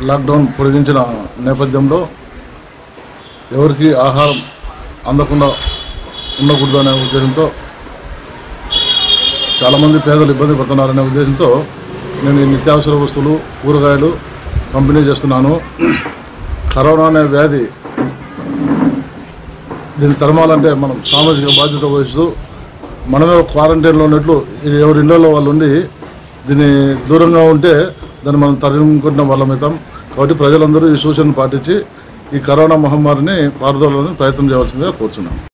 lockdown పొడిగించిన నేపథ్యంలో ఎవరికి ఆహారం అందకుండా ఉండకూడదు అనే ఉద్దేశంతో చాలామంది పేదలు ఇబ్బంది పడుతున్నారనే ఉద్దేశంతో నేను ఈ నిత్యావసర వస్తువులు కూరగాయలు పంపిణీ చేస్తున్నాను కరోనా అనే వ్యాధి దీన్ని తరమాలంటే మనం సామాజిక బాధ్యత వహిస్తూ మనమే క్వారంటైన్లో ఉన్నట్లు ఎవరి ఇళ్లలో వాళ్ళు ఉండి దీన్ని దూరంగా ఉంటే దాన్ని మనం తరిముకుంటున్న వాళ్ళమవుతాం కాబట్టి ప్రజలందరూ ఈ సూచనలు పాటించి ఈ కరోనా మహమ్మారిని పారదోలాలని ప్రయత్నం చేయవలసిందిగా కోరుతున్నాం